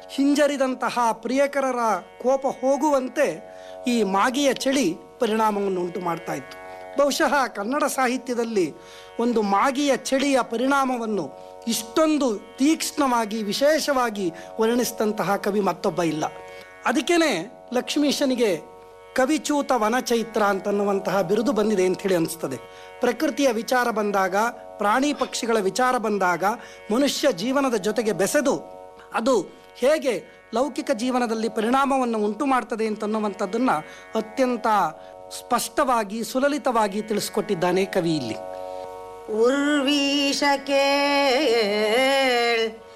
ಹಿಂಜರಿದಂತಹ ಪ್ರಿಯಕರರ ಕೋಪ ಹೋಗುವಂತೆ ಈ ಮಾಗಿಯ ಚಳಿ ಪರಿಣಾಮವನ್ನು ಉಂಟು ಮಾಡ್ತಾ ಇತ್ತು ಬಹುಶಃ ಕನ್ನಡ ಸಾಹಿತ್ಯದಲ್ಲಿ ಒಂದು ಮಾಗಿಯ ಚಳಿಯ ಪರಿಣಾಮವನ್ನು ಇಷ್ಟೊಂದು ತೀಕ್ಷ್ಣವಾಗಿ ವಿಶೇಷವಾಗಿ ವರ್ಣಿಸಿದಂತಹ ಕವಿ ಮತ್ತೊಬ್ಬ ಇಲ್ಲ ಅದಕ್ಕೇನೆ ಲಕ್ಷ್ಮೀಶನಿಗೆ ಕವಿಚೂತ ವನಚೈತ್ರ ಅಂತನ್ನುವಂತಹ ಬಿರುದು ಬಂದಿದೆ ಅಂಥೇಳಿ ಅನಿಸ್ತದೆ ಪ್ರಕೃತಿಯ ವಿಚಾರ ಬಂದಾಗ ಪ್ರಾಣಿ ಪಕ್ಷಿಗಳ ವಿಚಾರ ಬಂದಾಗ ಮನುಷ್ಯ ಜೀವನದ ಜೊತೆಗೆ ಬೆಸೆದು ಅದು ಹೇಗೆ ಲೌಕಿಕ ಜೀವನದಲ್ಲಿ ಪರಿಣಾಮವನ್ನು ಉಂಟು ಮಾಡ್ತದೆ ಅಂತನ್ನುವಂಥದ್ದನ್ನ ಅತ್ಯಂತ ಸ್ಪಷ್ಟವಾಗಿ ಸುಲಲಿತವಾಗಿ ತಿಳಿಸ್ಕೊಟ್ಟಿದ್ದಾನೆ ಕವಿ ಇಲ್ಲಿ ಉರ್ವೀಶ ಕೇಳ್